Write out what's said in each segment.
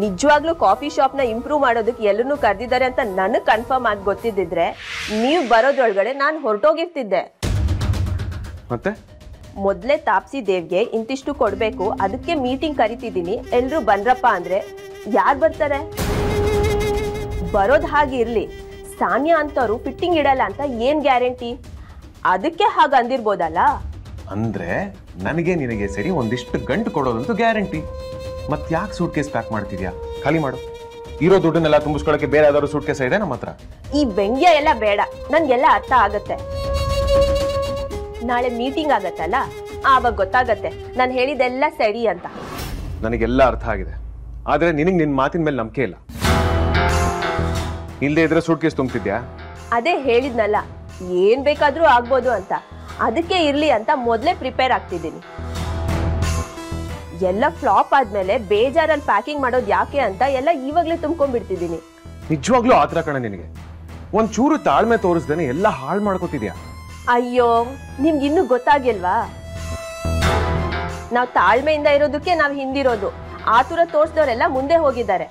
ನಿಜವಾಗ್ಲೂ coffee ಶಾಪ್ನ improve ಮಾಡೋದಕ್ಕೆ ಎಲ್ಲರೂ ಕರೆದಿದ್ದಾರೆ ಅಂತ ನನಗೆ ಕನ್ಫರ್ಮ್ ಆಗಿ ಗೊತ್ತಿದ್ದಿದ್ರೆ ನೀವು ಬರೋದ್ರೊಳಗಡೆ ನಾನು ಹೊರಟೋಗಿರ್ತಿದ್ದೆ ಮತ್ತೆ ಮೊದಲೇ ತಾಪ್ಸಿ ದೇವ್ಗೆ ಇಂತಿಷ್ಟು ಕೊಡಬೇಕು ಅದಕ್ಕೆ ಮೀಟಿಂಗ್ ಕರಿತಿದ್ದೀನಿ ಎಲ್ರು ಬನ್ರಪ್ಪ ಅಂದ್ರೆ ಯಾರು ಬರ್ತಾರೆ ಬರೋದು ಹಾಗೆ ಇರ್ಲಿ ಸಾನ್ಯಾ ಅಂತವ್ರು ಫಿಟ್ಟಿಂಗ್ ಇಡಲ್ಲ ಅಂತ ಏನ್ ಗ್ಯಾರಂಟಿ ಅದಕ್ಕೆ ಹಾಗೆ ಅಂದಿರ್ಬೋದಲ್ಲ ಅಂದ್ರೆ ನನಗೆ ನಿನಗೆ ಸರಿ ಒಂದಿಷ್ಟು ಗಂಟು ಕೊಡೋದಂತೂ ಗ್ಯಾರಂಟಿ ಮತ್ತೆ ಯಾಕೆ ಸೂಟ್ ಕೇಸ್ ಪ್ಯಾಕ್ ಮಾಡ್ತಿದ್ಯಾ ಖಾಲಿ ಮಾಡು ಇರೋ ದುಡ್ಡನ್ನೆಲ್ಲ ತುಂಬಿಸ್ಕೊಳ್ಳೋಕೆ ಬೇರೆ ಯಾವ್ದಾದ್ರು ಸೂಟ್ ಕೇಸ್ ಇದೆ ನಮ್ಮ ಹತ್ರ ಈ ವ್ಯಂಗ್ಯ ಎಲ್ಲ ಬೇಡ ನನ್ಗೆಲ್ಲ ಅರ್ಥ ಆಗತ್ತೆ ನಾಳೆ ಮೀಟಿಂಗ್ ಆಗತ್ತಲ್ಲ ಆವಾಗ ಗೊತ್ತಾಗತ್ತೆ ನಾನು ಹೇಳಿದೆಲ್ಲ ಸರಿ ಅಂತ ನನಗೆಲ್ಲ ಅರ್ಥ ಆಗಿದೆ ಆದ್ರೆ ನಿನಗೆ ನಿನ್ನ ಮಾತಿನ ಮೇಲೆ ನಂಬಿಕೆ ಇಲ್ಲ ಇಲ್ಲದೆ ಇದ್ರೆ ಸೂಟ್ ಕೇಸ್ ತುಂಬ್ತಿದ್ಯಾ ಅದೇ ಹೇಳಿದ್ನಲ್ಲ ಏನ್ ಬೇಕಾದ್ರೂ ಆಗ್ಬೋದು ಅಂತ ಅದಕ್ಕೆ ಇರ್ಲಿ ಅಂತ ಮೊದಲೇ ಪ್ರಿಪೇರ್ ಆಗ್ತಿದ್ದೀನಿ ಎಲ್ಲ ಫ್ಲಾಪ್ ಆದ್ಮೇಲೆ ಬೇಜಾರಲ್ಲಿ ಪ್ಯಾಕಿಂಗ್ ಮಾಡೋದು ಯಾಕೆ ಅಂತ ಎಲ್ಲ ಇವಾಗ್ಲೇ ತುಂಬ್ಕೊಂಡ್ಬಿಡ್ತಿದ್ದೀನಿ ನಿಜವಾಗ್ಲೂ ಆತರ ಕಣ ನಿನಗೆ ಒಂದ್ ಚೂರು ತಾಳ್ಮೆ ತೋರಿಸ್ದೇನೆ ಎಲ್ಲ ಹಾಳು ಮಾಡ್ಕೋತಿದ್ಯಾ ಅಯ್ಯೋ ನಿಮ್ಗೆ ಇನ್ನೂ ಗೊತ್ತಾಗಿಲ್ವಾ ನಾವು ತಾಳ್ಮೆಯಿಂದ ಇರೋದಕ್ಕೆ ನಾವು ಹಿಂದಿರೋದು ಆತುರ ತೋರ್ಸ್ದವ್ರೆಲ್ಲ ಮುಂದೆ ಹೋಗಿದ್ದಾರೆ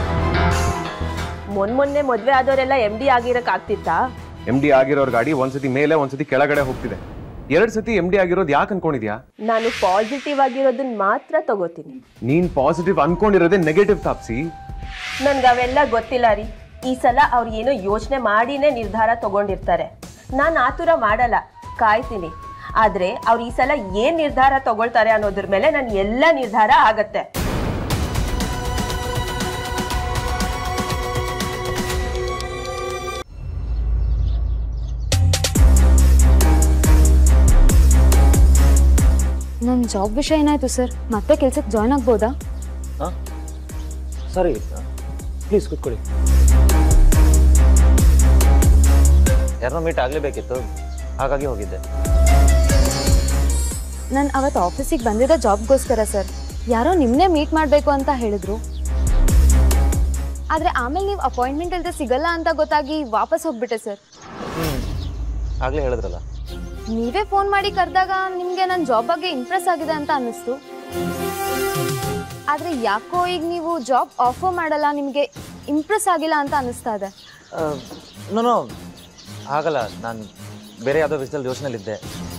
ಮೊನ್ ಮೊನ್ನೆ ಮದ್ವೆ ಆದವರೆಲ್ಲ ಎಂ ಡಿ ಆಗಿರಕ್ ಆಗ್ತಿತ್ತಾ ಎಂ ಡಿ ಆಗಿರೋರ್ ಗಾಡಿ ಒಂದ್ಸತಿ ಮೇಲೆ ಒಂದ್ಸತಿ ಕೆಳಗಡೆ ಹೋಗ್ತಿದೆ ಎರಡ್ ಸತಿ ಎಂ ಡಿ ಆಗಿರೋದು ಯಾಕೆ ಅನ್ಕೊಂಡಿದ್ಯಾ ನಾನು ಪಾಸಿಟಿವ್ ಆಗಿರೋದನ್ನ ಮಾತ್ರ ತಗೋತೀನಿ ನೀನ್ ಪಾಸಿಟಿವ್ ಅನ್ಕೊಂಡಿರೋದೇ ನೆಗೆಟಿವ್ ತಾಪ್ಸಿ ನನ್ಗೆ ಅವೆಲ್ಲ ಗೊತ್ತಿಲ್ಲ ರೀ ಈ ಸಲ ಅವ್ರು ಏನೋ ಯೋಚನೆ ಮಾಡಿನೇ ನಿರ್ಧಾರ ತಗೊಂಡಿರ್ತಾರೆ ನಾನು ಆತುರ ಮಾಡಲ್ಲ ಕಾಯ್ತೀನಿ ಆದ್ರೆ ಅವ್ರು ಈ ಸಲ ಏನ್ ನಿರ್ಧಾರ ತಗೊಳ್ತಾರೆ ಅನ್ನೋದ್ರ ಮೇಲೆ ನನ್ ಎಲ್ಲ ನಿರ್ಧಾರ ಆಗತ್ತೆ ನನ್ನ ಜಾಬ್ ವಿಷಯ ಏನಾಯ್ತು ಸರ್ ಮತ್ತೆ ಕೆಲ್ಸಕ್ಕೆ ಜಾಯ್ನ್ ಆಗ್ಬೋದಾ ಹಾಂ ಸರಿ ಪ್ಲೀಸ್ ಕೂತ್ಕೊಳ್ಳಿ ಯಾರನ್ನೋ ಮೀಟ್ ಆಗಲೇಬೇಕಿತ್ತು ಹಾಗಾಗಿ ಹೋಗಿದ್ದೆ ನಾನು ಅವತ್ತು ಆಫೀಸಿಗೆ ಬಂದಿದ್ದ ಜಾಬ್ಗೋಸ್ಕರ ಸರ್ ಯಾರೋ ನಿಮ್ಮನ್ನೇ ಮೀಟ್ ಮಾಡಬೇಕು ಅಂತ ಹೇಳಿದ್ರು ಆದರೆ ಆಮೇಲೆ ನೀವು ಅಪಾಯಿಂಟ್ಮೆಂಟ್ ಇಲ್ಲದೆ ಸಿಗಲ್ಲ ಅಂತ ಗೊತ್ತಾಗಿ ವಾಪಸ್ ಹೋಗ್ಬಿಟ್ಟೆ ಸರ್ ಹ್ಞೂ ಆಗಲೇ ಹೇಳಿದ್ರಲ್ಲ ನೀವೇ ಫೋನ್ ಮಾಡಿ ಕರೆದಾಗ ನಿಮಗೆ ನನ್ನ ಜಾಬ್ ಬಗ್ಗೆ ಇಂಪ್ರೆಸ್ ಆಗಿದೆ ಅಂತ ಅನ್ನಿಸ್ತು ಆದರೆ ಯಾಕೋ ಈಗ ನೀವು ಜಾಬ್ ಆಫರ್ ಮಾಡಲ್ಲ ನಿಮಗೆ ಇಂಪ್ರೆಸ್ ಆಗಿಲ್ಲ ಅಂತ ಅನ್ನಿಸ್ತಾ ಇದೆ ನಾನು ಆಗಲ್ಲ ನಾನು ಬೇರೆ ಯಾವುದೋ ವಿಷಯದಲ್ಲಿ ಯೋಚನೆಯಲ್ಲಿದ್ದೆ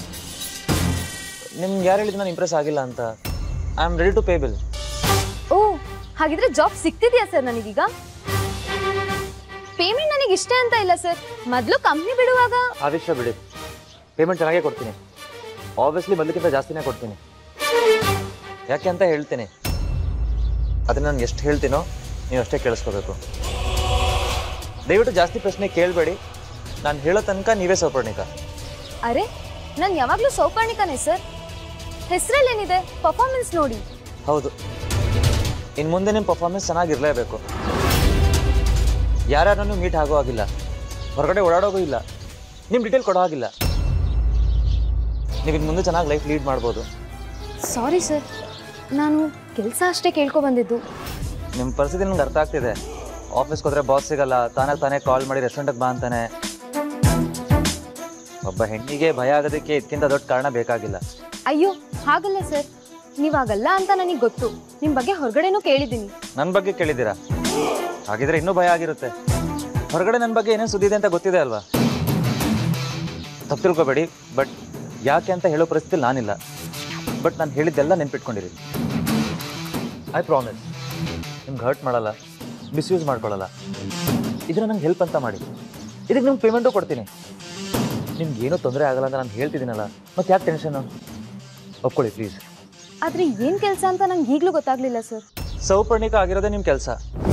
ನಿಮ್ಗೆ ಯಾರು ಹೇಳಿದ್ರು ನಾನು ಇಂಪ್ರೆಸ್ ಆಗಿಲ್ಲ ಅಂತ I am ready to pay bill oh ಹಾಗಿದ್ರೆ ಜಾಬ್ ಸಿಗ್ತಿದೆಯಾ ಸರ್ ನನಗೀಗ ಪೇಮೆಂಟ್ ನನಗೆ ಇಷ್ಟ ಅಂತ ಇಲ್ಲ ಸರ್ ಮೊದಲು ಕಂಪ್ನಿ ಬಿಡುವಾಗ ಆ ವಿಷಯ ಬಿಡಿ ಪೇಮೆಂಟ್ ಚೆನ್ನಾಗೇ ಕೊಡ್ತೀನಿ ಆಬ್ವಿಯಸ್ಲಿ ಮೊದಲಕ್ಕಿಂತ ಜಾಸ್ತಿನೇ ಕೊಡ್ತೀನಿ ಯಾಕೆ ಅಂತ ಹೇಳ್ತೀನಿ ಅದನ್ನ ನಾನು ಎಷ್ಟು ಹೇಳ್ತೀನೋ ನೀವು ಅಷ್ಟೇ ಕೇಳಿಸ್ಕೋಬೇಕು ದಯವಿಟ್ಟು ಜಾಸ್ತಿ ಪ್ರಶ್ನೆ ಕೇಳಬೇಡಿ ನಾನು ಹೇಳೋ ತನಕ ನೀವೇ ಸೌಪರ್ಣಿಕ ಅರೆ ನಾನು ಯಾವಾಗಲೂ ಸೌಕರ್ಣಿಕನೇ ಸರ್ ಹೆಸರಲ್ಲೇನಿದೆ ಪರ್ಫಾರ್ಮೆನ್ಸ್ ನೋಡಿ ಹೌದು ಇನ್ನು ಮುಂದೆ ನಿಮ್ಮ ಪರ್ಫಾರ್ಮೆನ್ಸ್ ಚೆನ್ನಾಗಿರಲೇಬೇಕು ಯಾರ್ಯಾರನ್ನು ಮೀಟ್ ಆಗೋ ಆಗಿಲ್ಲ ಹೊರಗಡೆ ಓಡಾಡೋಗೂ ಇಲ್ಲ ನಿಮ್ಮ ಡೀಟೇಲ್ ಕೊಡೋ ಆಗಿಲ್ಲ ನೀವು ಇನ್ನು ಮುಂದೆ ಚೆನ್ನಾಗಿ ಲೈಫ್ ಲೀಡ್ ಮಾಡ್ಬೋದು ಸಾರಿ ಸರ್ ನಾನು ಕೆಲಸ ಅಷ್ಟೇ ಕೇಳ್ಕೊ ಬಂದಿದ್ದು ನಿಮ್ಮ ಪರಿಸ್ಥಿತಿ ನನಗೆ ಅರ್ಥ ಆಗ್ತಿದೆ ಆಫೀಸ್ಗೆ ಹೋದ್ರೆ ಬಾಸ್ ಸಿಗಲ್ಲ ತಾನೇ ತಾನೇ ಕಾಲ್ ಮಾಡಿ ರೆಸ್ಟೋರೆಂಟ್ಗೆ ಬಾ ಅಂತಾನೆ ಒಬ್ಬ ಹೆಣ್ಣಿಗೆ ಭಯ ಆಗೋದಕ್ಕೆ ಇದಕ್ಕಿಂತ ದೊಡ್ಡ ಕಾರಣ ಬೇಕಾಗಿಲ್ಲ ಅಯ್ಯೋ ಹಾಗಲ್ಲ ಸರ್ ನೀವಾಗಲ್ಲ ಅಂತ ನನಗೆ ಗೊತ್ತು ನಿಮ್ಮ ಬಗ್ಗೆ ಹೊರಗಡೆನೂ ಕೇಳಿದ್ದೀನಿ ನನ್ನ ಬಗ್ಗೆ ಕೇಳಿದ್ದೀರಾ ಹಾಗಿದ್ರೆ ಇನ್ನೂ ಭಯ ಆಗಿರುತ್ತೆ ಹೊರಗಡೆ ನನ್ನ ಬಗ್ಗೆ ಏನೇನು ಸುದ್ದಿ ಇದೆ ಅಂತ ಗೊತ್ತಿದೆ ಅಲ್ವಾ ತಪ್ಪು ತಿಳ್ಕೊಬೇಡಿ ಬಟ್ ಯಾಕೆ ಅಂತ ಹೇಳೋ ಪರಿಸ್ಥಿತಿ ನಾನಿಲ್ಲ ಬಟ್ ನಾನು ಹೇಳಿದ್ದೆಲ್ಲ ನೆನ್ಪಿಟ್ಕೊಂಡಿರಿ ಐ ಪ್ರಾಮಿಸ್ ನಿಮ್ಗೆ ಹರ್ಟ್ ಮಾಡಲ್ಲ ಮಿಸ್ಯೂಸ್ ಮಾಡ್ಕೊಳ್ಳಲ್ಲ ಇದನ್ನ ನಂಗೆ ಹೆಲ್ಪ್ ಅಂತ ಮಾಡಿ ಇದಕ್ಕೆ ನಿಮ್ಗೆ ಪೇಮೆಂಟು ಕೊಡ್ತೀನಿ ನಿಮ್ಗೆ ಏನೂ ತೊಂದರೆ ಆಗಲ್ಲ ಅಂತ ನಾನು ಹೇಳ್ತಿದ್ದೀನಲ್ಲ ಮತ್ತೆ ಯಾಕೆ ಟೆನ್ಷನು ಒಪ್ಕೊಳ್ಳಿ ಪ್ಲೀಸ್ ಆದರೆ ಏನು ಕೆಲಸ ಅಂತ ನಂಗೆ ಈಗಲೂ ಗೊತ್ತಾಗಲಿಲ್ಲ ಸರ್ ಸೌಪರ್ಣಿಕ ಆಗಿರೋದೇ ನಿಮ್ಮ ಕೆಲಸ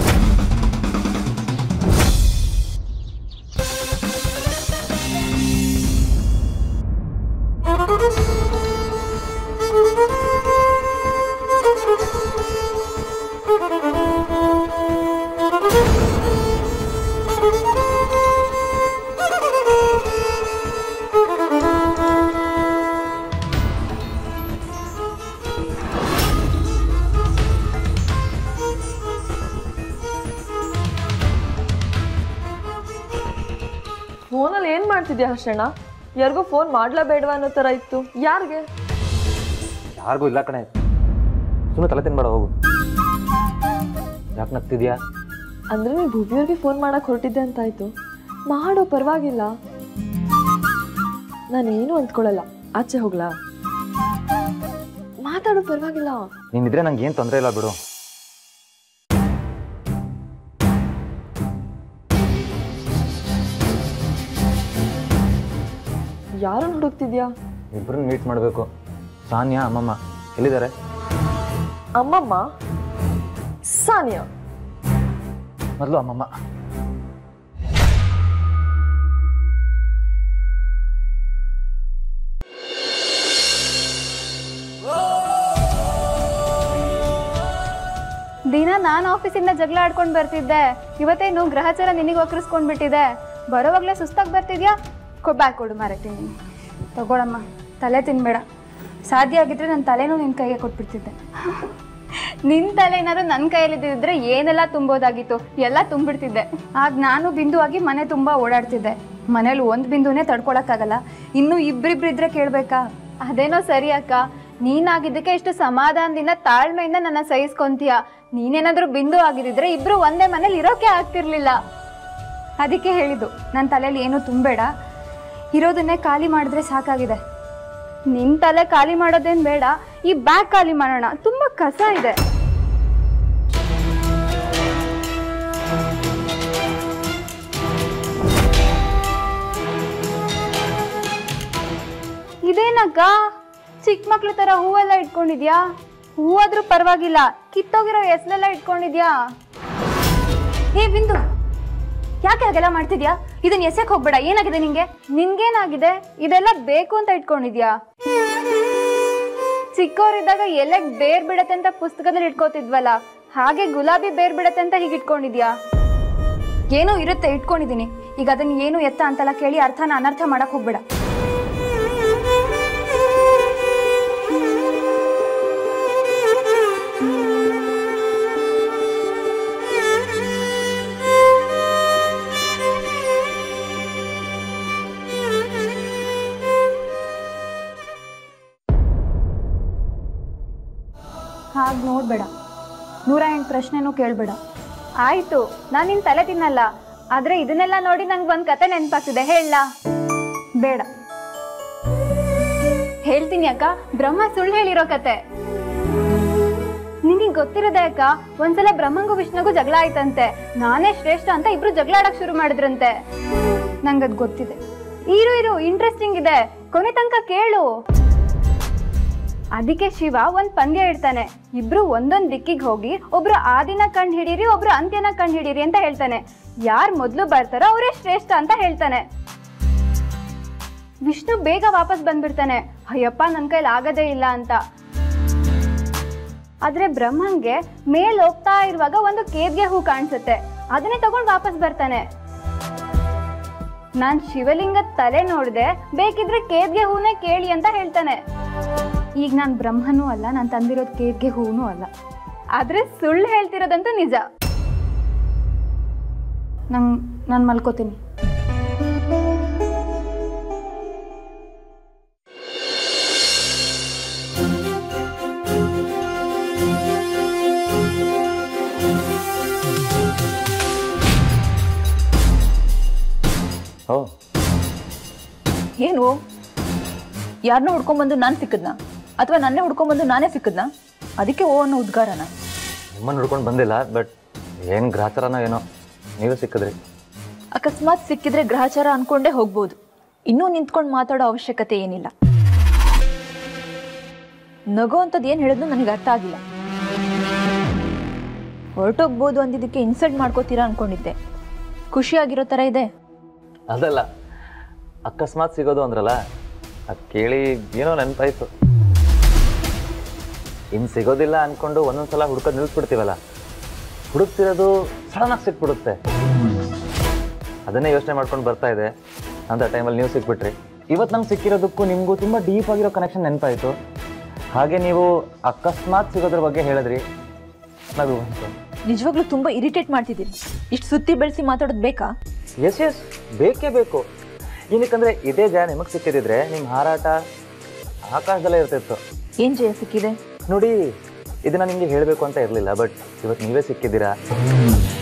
ಫೋನಲ್ಲಿ ಏನ್ ಮಾಡ್ತಿದ್ಯಾ ಹರ್ಷಣ್ಣ ಯಾರಿಗೂ ಫೋನ್ ಮಾಡ್ಲೇಬೇಡವಾ ಅನ್ನೋ ಥರ ಇತ್ತು ಯಾರಿಗೆ ಯಾರಿಗೂ ಇಲ್ಲ ಕಣೆ ಸುಮ್ಮನೆ ತಲೆ ತಿನ್ಬೇಡ ಹೋಗು ಯಾಕೆ ನಗ್ತಿದ್ಯಾ ಅಂದ್ರೆ ನೀನು ಭುವಿಯವ್ರಿಗೆ ಫೋನ್ ಮಾಡಕ್ ಹೊರಟಿದ್ದೆ ಅಂತ ಆಯ್ತು ಮಾಡೋ ಪರವಾಗಿಲ್ಲ ನಾನೇನು ಅಂದ್ಕೊಳ್ಳಲ್ಲ ಆಚೆ ಹೋಗ್ಲಾ ಮಾತಾಡೋ ಪರವಾಗಿಲ್ಲ ನೀನಿದ್ರೆ ನಂಗೆ ಏನು ತೊಂದರೆ ಇಲ್ಲ ಬಿಡು ಯಾರನ್ನ ಹುಡುಕ್ತಿದ್ಯಾ ಇಬ್ಬರನ್ನ ಮೀಟ್ ಮಾಡಬೇಕು ಸಾನ್ಯಾ ಅಮ್ಮಮ್ಮ ಎಲ್ಲಿದ್ದಾರೆ ಅಮ್ಮಮ್ಮ ಸಾನಿಯಾ ಮೊದಲು ಅಮ್ಮಮ್ಮ ದಿನ ನಾನು ಆಫೀಸಿಂದ ಜಗಳ ಆಡ್ಕೊಂಡು ಬರ್ತಿದ್ದೆ ಇವತ್ತೇನು ಗ್ರಹಚಾರ ನಿನಗೆ ವಕ್ರಿಸ್ಕೊಂಡ್ ಬಿಟ್ಟಿದೆ ಬರೋವಾಗಲೇ ಸುಸ್ತಾಗಿ ಬರ್ತಿದ್ಯಾ ಕೊಡ್ಬ್ಯಾಕ್ ಕೊಡು ಮಾರತೀನಿ ತಗೊಳಮ್ಮ ತಲೆ ತಿನ್ಬೇಡ ಸಾಧ್ಯ ಆಗಿದ್ರೆ ನನ್ನ ತಲೆನೂ ನಿನ್ನ ಕೈಗೆ ಕೊಟ್ಬಿಡ್ತಿದ್ದೆ ನಿನ್ನ ತಲೆ ಏನಾದ್ರು ನನ್ನ ಕೈಯಲ್ಲಿದ್ದಿದ್ರೆ ಏನೆಲ್ಲ ತುಂಬೋದಾಗಿತ್ತು ಎಲ್ಲ ತುಂಬಿಡ್ತಿದ್ದೆ ಆಗ ನಾನು ಬಿಂದು ಆಗಿ ಮನೆ ತುಂಬ ಓಡಾಡ್ತಿದ್ದೆ ಮನೇಲಿ ಒಂದು ಬಿಂದುನೇ ತಡ್ಕೊಳಕ್ಕಾಗಲ್ಲ ಇನ್ನು ಇಬ್ರಿಬ್ರು ಇದ್ರೆ ಕೇಳ್ಬೇಕಾ ಅದೇನೋ ಸರಿ ಅಕ್ಕ ನೀನಾಗಿದ್ದಕ್ಕೆ ಇಷ್ಟು ಸಮಾಧಾನದಿಂದ ತಾಳ್ಮೆಯಿಂದ ನನ್ನ ಸಹಿಸ್ಕೊಂತೀಯ ನೀನೇನಾದ್ರೂ ಬಿಂದು ಆಗಿದ್ದಿದ್ರೆ ಇಬ್ರು ಒಂದೇ ಮನೇಲಿ ಇರೋಕೆ ಆಗ್ತಿರ್ಲಿಲ್ಲ ಅದಕ್ಕೆ ಹೇಳಿದ್ದು ನನ್ನ ತಲೆಯಲ್ಲಿ ಏನೂ ತುಂಬಬೇಡ ಇರೋದನ್ನೇ ಖಾಲಿ ಮಾಡಿದ್ರೆ ಸಾಕಾಗಿದೆ ನಿನ್ನ ತಲೆ ಖಾಲಿ ಮಾಡೋದೇನು ಬೇಡ ಈ ಬ್ಯಾಗ್ ಖಾಲಿ ಮಾಡೋಣ ತುಂಬ ಕಸ ಇದೆ ಇದೇನಕ್ಕ ಚಿಕ್ಕ ಮಕ್ಳ ತರ ಹೂವೆಲ್ಲ ಇಟ್ಕೊಂಡಿದ್ಯಾ ಹೂವಾದ್ರೂ ಪರವಾಗಿಲ್ಲ ಕಿತ್ತೋಗಿರೋ ಎಸ್ಲೆಲ್ಲ ಇಟ್ಕೊಂಡಿದ್ಯಾ ಏ ಬಿಂದು ಯಾಕೆ ಹಾಗೆಲ್ಲ ಮಾಡ್ತಿದ್ಯಾ ಇದನ್ನ ಎಸೆಕ್ ಹೋಗ್ಬೇಡ ಏನಾಗಿದೆ ನಿಂಗೆ ನಿನ್ಗೇನಾಗಿದೆ ಇದೆಲ್ಲ ಬೇಕು ಅಂತ ಇಟ್ಕೊಂಡಿದ್ಯಾ ಚಿಕ್ಕವರಿದ್ದಾಗ ಎಲೆಗ್ ಬೇರ್ ಬಿಡತ್ತೆ ಅಂತ ಪುಸ್ತಕದಲ್ಲಿ ಇಟ್ಕೋತಿದ್ವಲ್ಲ ಹಾಗೆ ಗುಲಾಬಿ ಬೇರ್ ಬಿಡತ್ತೆ ಅಂತ ಹೀಗೆ ಇಟ್ಕೊಂಡಿದ್ಯಾ ಏನೋ ಇರುತ್ತೆ ಇಟ್ಕೊಂಡಿದೀನಿ ಈಗ ಅದನ್ನ ಏನು ಎತ್ತ ಅಂತೆಲ್ಲ ಕೇಳಿ ಅರ್ಥನ ಅನರ್ಥ ಮಾಡಕ್ ಹೋಗ್ಬೇಡ ಹಾಗೆ ನೋಡ್ಬೇಡ ನೂರ ಎಂಟು ಪ್ರಶ್ನೆನೂ ಕೇಳಬೇಡ ಆಯ್ತು ನಾನು ನಿನ್ನ ತಲೆ ತಿನ್ನಲ್ಲ ಆದ್ರೆ ಇದನ್ನೆಲ್ಲ ನೋಡಿ ನಂಗೆ ಒಂದು ಕತೆ ನೆನಪಾಗ್ತಿದೆ ಹೇಳ ಬೇಡ ಹೇಳ್ತೀನಿ ಅಕ್ಕ ಬ್ರಹ್ಮ ಸುಳ್ಳು ಹೇಳಿರೋ ಕತೆ ನಿನಗೆ ಗೊತ್ತಿರೋದೇ ಅಕ್ಕ ಒಂದ್ಸಲ ಬ್ರಹ್ಮಂಗೂ ವಿಷ್ಣುಗೂ ಜಗಳ ಆಯ್ತಂತೆ ನಾನೇ ಶ್ರೇಷ್ಠ ಅಂತ ಇಬ್ರು ಜಗಳ ಆಡಕ್ ಶುರು ಮಾಡಿದ್ರಂತೆ ನಂಗದ್ ಗೊತ್ತಿದೆ ಇರು ಇರು ಇಂಟ್ರೆಸ್ಟಿಂಗ್ ಇದೆ ಕೊನೆ ತನಕ ಕೇಳು ಅದಕ್ಕೆ ಶಿವ ಒಂದ್ ಪಂದ್ಯ ಇಡ್ತಾನೆ ಇಬ್ರು ಒಂದೊಂದ್ ದಿಕ್ಕಿಗೆ ಹೋಗಿ ಒಬ್ರು ಆದಿನ ಕಂಡು ಹಿಡೀರಿ ಒಬ್ರು ಅಂತ್ಯನ ಕಂಡು ಹಿಡೀರಿ ಅಂತ ಹೇಳ್ತಾನೆ ಯಾರ್ ಮೊದ್ಲು ಬರ್ತಾರೋ ಅವರೇ ಶ್ರೇಷ್ಠ ಅಂತ ಹೇಳ್ತಾನೆ ವಿಷ್ಣು ಬೇಗ ವಾಪಸ್ ಬಂದ್ಬಿಡ್ತಾನೆ ಅಯ್ಯಪ್ಪ ನನ್ ಕೈಲಿ ಆಗದೇ ಇಲ್ಲ ಅಂತ ಆದ್ರೆ ಬ್ರಹ್ಮಂಗೆ ಮೇಲ್ ಹೋಗ್ತಾ ಇರುವಾಗ ಒಂದು ಕೇದ್ಗೆ ಹೂ ಕಾಣಿಸುತ್ತೆ ಅದನ್ನೇ ತಗೊಂಡ್ ವಾಪಸ್ ಬರ್ತಾನೆ ನಾನ್ ಶಿವಲಿಂಗದ ತಲೆ ನೋಡ್ದೆ ಬೇಕಿದ್ರೆ ಕೇದ್ಗೆ ಹೂನೇ ಕೇಳಿ ಅಂತ ಹೇಳ್ತಾನೆ ಈಗ ನಾನು ಬ್ರಹ್ಮನೂ ಅಲ್ಲ ನಾನು ತಂದಿರೋದು ಕೇದ್ಗೆ ಹೂನೂ ಅಲ್ಲ ಆದ್ರೆ ಸುಳ್ಳು ಹೇಳ್ತಿರೋದಂತೂ ನಿಜ ನಂಗೆ ನಾನು ಮಲ್ಕೋತೀನಿ ಓ ಏನು ಯಾರನ್ನೋ ಹುಡ್ಕೊಂಬಂದು ನಾನು ಸಿಕ್ಕದ್ನಾ ಅಥವಾ ನನ್ನೇ ಹುಡ್ಕೊಂಬಂದು ನಾನೇ ಸಿಕ್ಕದ್ನಾ ಅದಕ್ಕೆ ಓ ಅನ್ನೋ ಉದ್ಗಾರನ ನಿಮ್ಮನ್ನು ಹುಡ್ಕೊಂಡು ಬಂದಿಲ್ಲ ಬಟ್ ಏನು ಗ್ರಾಚಾರನೋ ಏನೋ ನೀವು ಸಿಕ್ಕಿದ್ರಿ ಅಕಸ್ಮಾತ್ ಸಿಕ್ಕಿದ್ರೆ ಗ್ರಹಚಾರ ಅನ್ಕೊಂಡೇ ಹೋಗ್ಬೋದು ಇನ್ನೂ ನಿಂತ್ಕೊಂಡು ಮಾತಾಡೋ ಅವಶ್ಯಕತೆ ಏನಿಲ್ಲ ನಗೋ ಅಂಥದ್ದು ಏನು ಹೇಳಿದ್ನು ನನಗೆ ಅರ್ಥ ಆಗಿಲ್ಲ ಹೊರಟೋಗ್ಬೋದು ಅಂದಿದ್ದಕ್ಕೆ ಇನ್ಸಲ್ಟ್ ಮಾಡ್ಕೋತೀರಾ ಅನ್ಕೊಂಡಿದ್ದೆ ಖುಷಿಯಾಗಿರೋ ಥರ ಇದೆ ಅದಲ್ಲ ಅಕಸ್ಮಾತ್ ಸಿಗೋದು ಅಂದ್ರಲ್ಲ ಅದು ಕೇಳಿ ಏನೋ ನೆನಪಾಯ್ತು ಇನ್ನು ಸಿಗೋದಿಲ್ಲ ಅನ್ಕೊಂಡು ಒಂದೊಂದ್ಸಲ ಹುಡ್ಕೋದು ನಿಲ್ಸ್ಬಿಡ್ತೀವಲ್ಲ ಹುಡುಕ್ತಿರೋದು ಸಡನ್ನಾಗಿ ಸಿಕ್ಬಿಡುತ್ತೆ ಅದನ್ನೇ ಯೋಚನೆ ಮಾಡ್ಕೊಂಡು ಬರ್ತಾ ಇದೆ ಅಂತ ಟೈಮಲ್ಲಿ ನೀವು ಸಿಕ್ಬಿಟ್ರಿ ಇವತ್ತು ನಮ್ಗೆ ಸಿಕ್ಕಿರೋದಕ್ಕೂ ನಿಮಗೂ ತುಂಬ ಡೀಪ್ ಆಗಿರೋ ಕನೆಕ್ಷನ್ ನೆನಪಾಯಿತು ಹಾಗೆ ನೀವು ಅಕಸ್ಮಾತ್ ಸಿಗೋದ್ರ ಬಗ್ಗೆ ಹೇಳಿದ್ರಿ ನಗು ಬಂತು ನಿಜವಾಗ್ಲೂ ತುಂಬ ಇರಿಟೇಟ್ ಮಾಡ್ತಿದ್ದೀನಿ ಇಷ್ಟು ಸುತ್ತಿ ಬೆಳೆಸಿ ಮಾತಾಡೋದು ಬೇಕಾ ಎಸ್ ಎಸ್ ಬೇಕೇ ಬೇಕು ಏನಕ್ಕಂದ್ರೆ ಇದೇ ಜಾಗ ನಿಮಗೆ ಸಿಕ್ಕಿದ್ರೆ ನಿಮ್ಮ ಹಾರಾಟ ಆಕಾಶದಲ್ಲೇ ಇರ್ತಿತ್ತು ಏನು ಜಯ ಸಿಕ್ಕಿದೆ ನೋಡಿ ಇದನ್ನ ನಿಮಗೆ ಹೇಳಬೇಕು ಅಂತ ಇರಲಿಲ್ಲ ಬಟ್ ಇವತ್ತು ನೀವೇ ಸಿಕ್ಕಿದ್ದೀರಾ